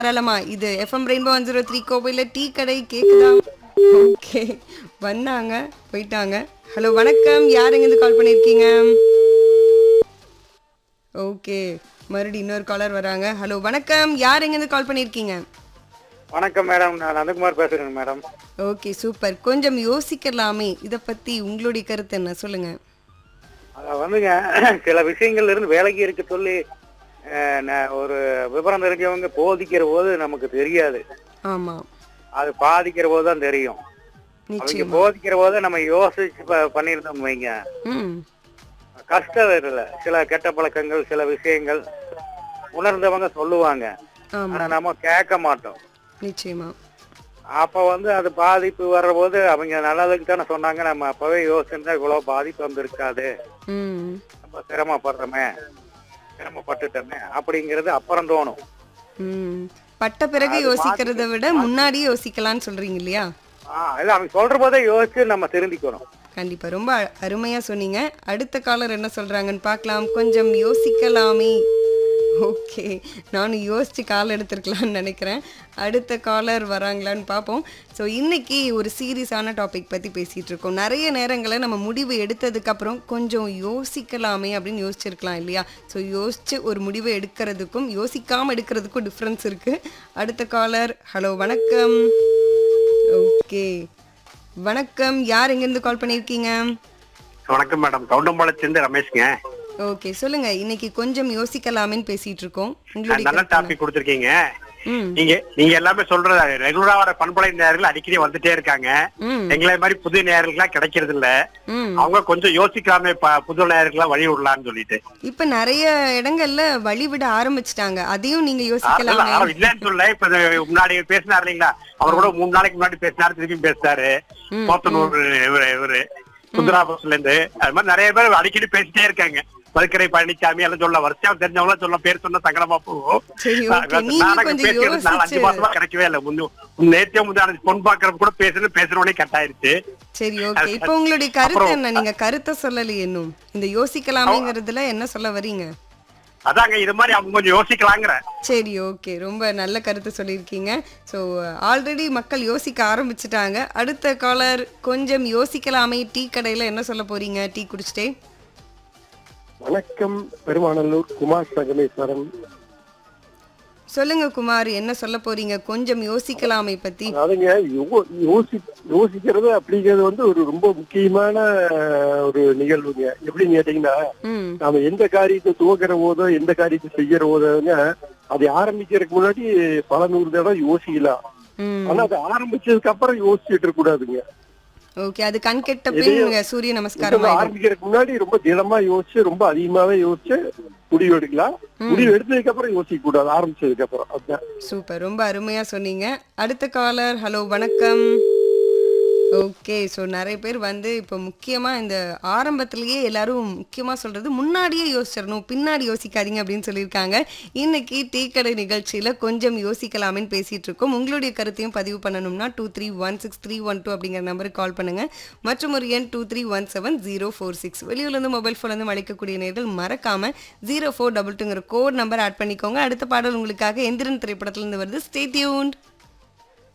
தாராளமா இது FM Rainbow one zero three கோவையில் டீ கடை கேக்குதா ஓகே வந்தாங்க போயிட்டாங்க ஹலோ வணக்கம் யார் எங்கேருந்து கால் பண்ணியிருக்கீங்க ஓகே மறுபடியும் இன்னொரு காலர் வராங்க ஹலோ வணக்கம் யார் எங்கேருந்து கால் பண்ணியிருக்கீங்க வணக்கம் மேடம் நான் நந்தகுமார் பேசுறேங்க மேடம் ஓகே சூப்பர் கொஞ்சம் யோசிக்கலாமே இதை பத்தி உங்களுடைய கருத்து என்ன சொல்லுங்க அத வந்துங்க சில விஷயங்கள்ல இருந்து வேலைக்கு இருக்க சொல்லி அஹ், ந- ஒரு விவரம் தெரிஞ்சவங்க போதிக்கிற போது நமக்கு தெரியாது ஆமா அது பாதிக்கிற போது தான் தெரியும் அவங்க நிச்சயமா போதிக்கிற போது நம்ம யோசிச்சு ப- பண்ணியிருந்தோம் வைங்க ம் கஷ்டம் இல்லை சில கெட்ட பழக்கங்கள் சில விஷயங்கள் உணர்ந்தவங்க சொல்லுவாங்க ஆமா ஆனா நம்ம கேட்க மாட்டோம் நிச்சயமா அப்ப வந்து அது பாதிப்பு வர்ற போது அவங்க நல்லதுக்கு தானே சொன்னாங்க நம்ம அப்பவே யோசிச்சிருந்தா இவ்வளவு பாதிப்பு வந்திருக்காது ம் நம்ம சிரமப்படுறோமே சிரமப்பட்டுட்டோமே அப்படிங்கிறது அப்புறம் தோணும் ம் பட்ட பிறகு அது யோசிக்கிறத விட முன்னாடியே யோசிக்கலாம்னு சொல்றீங்க இல்லையா ஆஹ் இல்ல அவங்க சொல்ற போதே யோசிச்சு நம்ம திருந்திக்கணும் கண்டிப்பா ரொம்ப அ- அருமையா சொன்னீங்க அடுத்த காலர் என்ன சொல்றாங்கன்னு பார்க்கலாம் கொஞ்சம் யோசிக்கலாமே ஓகே நானும் யோசிச்சு கால் எடுத்திருக்கலாம்னு நினைக்கிறேன் அடுத்த காலர் வராங்களான்னு பார்ப்போம் ஸோ இன்னைக்கு ஒரு சீரியஸான டாபிக் பற்றி பேசிகிட்டு இருக்கோம் நிறைய நேரங்களில் நம்ம முடிவு எடுத்ததுக்கப்புறம் கொஞ்சம் யோசிக்கலாமே அப்படின்னு யோசிச்சிருக்கலாம் இல்லையா ஸோ யோசிச்சு ஒரு முடிவை எடுக்கிறதுக்கும் யோசிக்காமல் எடுக்கிறதுக்கும் டிஃப்ரென்ஸ் இருக்குது அடுத்த காலர் ஹலோ வணக்கம் ஓகே வணக்கம் யார் எங்கேருந்து கால் பண்ணியிருக்கீங்க வணக்கம் மேடம் கவுண்டம்பாளையத்திலிருந்து ரமேஷ்ங்க ஓகே சொல்லுங்க இன்னைக்கு கொஞ்சம் யோசிக்கலாமேன்னு பேசிட்டு இருக்கோம் உங்களுடைய நல்ல கருத்து என்ன? டாபிக் கொடுத்துருக்கீங்க ம் நீங்க நீங்க எல்லாமே சொல்ற ரெகுலரா வர பண்பலை நேர்கள் அடிக்கடி வந்துட்டே இருக்காங்க ம் எங்களை மாதிரி புது நேர்களுக்கெல்லாம் கிடைக்கிறது இல்ல ம் அவங்க கொஞ்சம் யோசிக்காம ப- புது நேர்களுக்கெல்லாம் வழி விடலாம்னு சொல்லிட்டு இப்ப நிறைய இடங்கள்ல வழிவிட ஆரம்பிச்சிட்டாங்க அதையும் நீங்க அதெல்லாம் யோசிக்கலாமே ஆனா இல்லன்னு சொல்ல இப்ப இது முன்னாடி பேசினார் இல்லைங்களா அவர் கூட மூணு நாளைக்கு முன்னாடி பேசினாரு திருப்பி பேசினாரு ம், போத்தனூர் இவரு இவரு குந்தராபுரத்துல இருந்து அது மாதிரி நிறைய பேர் அடிக்கடி பேசிட்டே இருக்காங்க மதுக்கரை பழனிசாமி எல்லாம் சொல்ல வருஷம் தெரிஞ்சவங்க சொல்ல பேர் சொன்னா சங்கடமா போகும் சரி ஓகே நீங்க நானும் கொஞ்சம் பேசிக்கிறது நாலு அஞ்சு யோசிச்சு மாசமா கிடைக்கவே இல்லை முன்ன நேத்தியம் முந்தான பொன் பாக்குறப்ப கூட பேசுறது பேசுறவனே கட் ஆயிருச்சு சரி ஓகே இப்போ உங்களுடைய கருத்து அப்புறம் என்ன நீங்க கருத்தை சொல்லலையே இன்னும் இந்த யோசிக்கலாமேங்கிறதுல என்ன சொல்ல வரீங்க அதாங்க இது மாதிரி அவங்க கொஞ்சம் யோசிக்கலாங்கிற சரி ஓகே ரொம்ப நல்ல கருத்து சொல்லியிருக்கீங்க ஸோ ஆல்ரெடி மக்கள் யோசிக்க ஆரம்பிச்சிட்டாங்க அடுத்த காலர் கொஞ்சம் யோசிக்கலாமே டீ கடையில் என்ன சொல்ல போறீங்க டீ குடிச்சிட்டே வணக்கம் பெருமாநல்லூர் குமார் சகமேஸ்வரன் சொல்லுங்க குமார் என்ன சொல்ல போறீங்க கொஞ்சம் யோசிக்கலாமே பத்தி அதாவதுங்க யோ- யோசி யோசிக்கிறது அப்படிங்கிறது வந்து ஒரு ரொம்ப முக்கியமான அஹ், ஒரு நிகழ்வுங்க எப்படின்னு கேட்டீங்கன்னா ம் நாம எந்த காரியத்தை துவக்கிற போதோ எந்த காரியத்தை செய்யற போதோங்க அதை ஆரம்பிக்கிறதுக்கு முன்னாடி பல நூறு தடவை யோசிக்கலாம் ம் ஆனா அதை ஆரம்பிச்சதுக்கு அப்புறம் யோசிச்சுட்டு இருக்க கூடாதுங்க ஓகே அது கண் கெட்ட பின் சூரிய நமஸ்காரம் இதை ஆயிடும் ஆரம்பிக்கிறதுக்கு முன்னாடி ரொம்ப திடமா யோசிச்சு ரொம்ப அதிகமாவே யோசிச்சு முடிவு எடுக்கலாம் முடிவு எடுத்ததுக்கு அப்புறம் யோசிக்க கூடாது ஆரம்பிச்சதுக்கு அப்புறம் அதுதான் சூப்பர் ரொம்ப அருமையா சொன்னீங்க அடுத்த காலர் ஹலோ வணக்கம் ஓகே ஸோ நிறைய பேர் வந்து இப்போ முக்கியமாக இந்த ஆரம்பத்திலேயே எல்லாரும் முக்கியமாக சொல்கிறது முன்னாடியே யோசிச்சிடணும் பின்னாடி யோசிக்காதீங்க அப்படின்னு சொல்லியிருக்காங்க இன்னைக்கு டீ கடை நிகழ்ச்சியில் கொஞ்சம் யோசிக்கலாமேன்னு பேசிகிட்டு இருக்கோம் உங்களுடைய கருத்தையும் பதிவு பண்ணணும்னா two three one six three one two அப்படிங்கிற நம்பருக்கு கால் பண்ணுங்கள் மற்றும் ஒரு எண் two three one seven zero four six வெளியூர்லேருந்து மொபைல் ஃபோன்லேருந்து அழைக்கக்கூடிய நேர்கள் மறக்காமல் ஜீரோ ஃபோர் டபுள் டூங்கிற கோட் நம்பர் ஆட் பண்ணிக்கோங்க அடுத்த பாடல் உங்களுக்காக எந்திரன் திரைப்படத்துலேருந்து வருது ஸ்டே டியூன்ட்